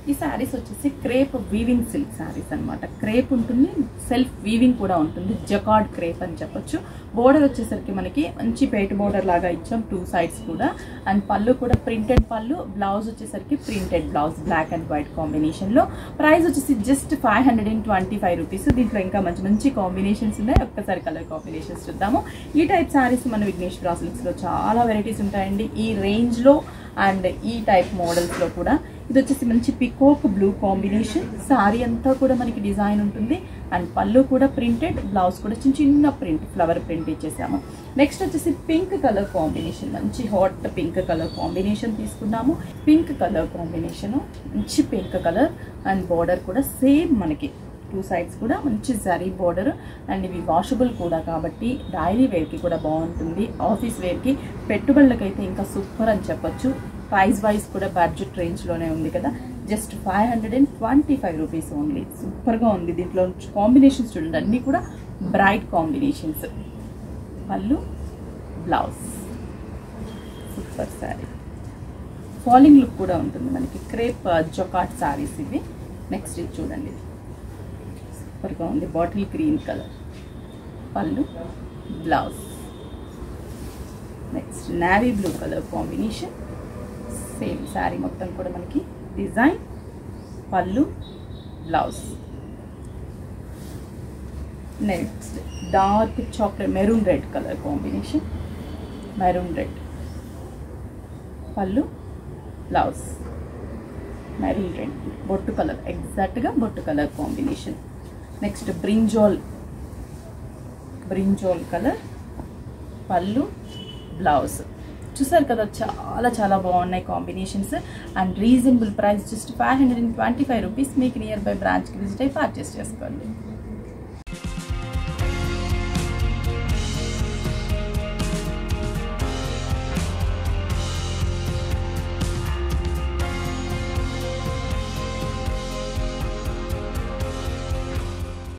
ఈ శారీస్ వచ్చేసి crepe weaving silk saris అన్నమాట క్రేప్ ఉంటుంది సెల్ఫ్ వీవింగ్ కూడా ఉంటుంది జకార్డ్ క్రేప్ అని చెప్పొచ్చు బోర్డర్ వచ్చేసరికి మనకి మంచి పేట బోర్డర్ లాగా ఇచ్చాం టూ సైడ్స్ కూడా అండ్ పళ్ళు కూడా ప్రింటెడ్ పళ్ళు బ్లౌజ్ వచ్చేసరికి printed blouse black and white కాంబినేషన్లో ప్రైస్ వచ్చేసి just five hundred and twenty five rupees దీంట్లో ఇంకా మంచి మంచి కాంబినేషన్స్ ఉన్నాయి ఒక్కసారి కలర్ కాంబినేషన్స్ చూద్దాము ఈ టైప్ శారీస్ మన విఘ్నేష్ బ్రాస్లిక్స్లో చాలా వెరైటీస్ ఉంటాయండి ఈ రేంజ్లో అండ్ ఈ టైప్ మోడల్స్లో కూడా ఇది వచ్చేసి మంచి పికోక్ బ్లూ కాంబినేషన్ శారీ అంతా కూడా మనకి డిజైన్ ఉంటుంది అండ్ పళ్ళు కూడా ప్రింటెడ్ బ్లౌజ్ కూడా చిన్న చిన్న ప్రింట్ ఫ్లవర్ ప్రింట్ ఇచ్చేసాము నెక్స్ట్ వచ్చేసి పింక్ కలర్ కాంబినేషన్ మంచి హాట్ పింక్ కలర్ కాంబినేషన్ తీసుకున్నాము పింక్ కలర్ కాంబినేషన్ మంచి పింక్ కలర్ అండ్ బార్డర్ కూడా సేమ్ మనకి టూ సైడ్స్ కూడా మంచి జరీ బార్డర్ అండ్ ఇవి వాషబుల్ కూడా కాబట్టి డైలీ వేర్కి కూడా బాగుంటుంది ఆఫీస్ వేర్కి పెట్టుబడులకైతే ఇంకా సూపర్ అని చెప్పొచ్చు ప్రైస్ వైజ్ కూడా బడ్జెట్ రేంజ్లోనే ఉంది కదా just five hundred and twenty five rupees only సూపర్గా ఉంది దీంట్లో కాంబినేషన్స్ చూడండి అన్నీ కూడా బ్రైట్ కాంబినేషన్స్ పళ్ళు blouse super sari falling look కూడా ఉంటుంది మనకి క్రేప్ జొకాట్ శారీస్ ఇవి నెక్స్ట్ ఇది చూడండి సూపర్గా ఉంది బాటిల్ గ్రీన్ కలర్ పళ్ళు blouse next navy blue colour combination same sari మొత్తం కూడా మనకి డిజైన్ పళ్ళు blouse next dark chocolate maroon red colour combination maroon red పళ్ళు బ్లౌజ్ మెరూన్ రెడ్ బొట్టు కలర్ ఎగ్జాక్ట్గా బొట్టు colour combination next brinjal brinjal colour పళ్ళు బ్లౌజ్ చూసారు కదా చాలా చాలా బాగున్నాయి combinations and reasonable price just five hundred and twenty five rupees మీకు నియర్ బై బ్రాంచ్కి విజిట్ అయి పర్చేస్ చేసుకోండి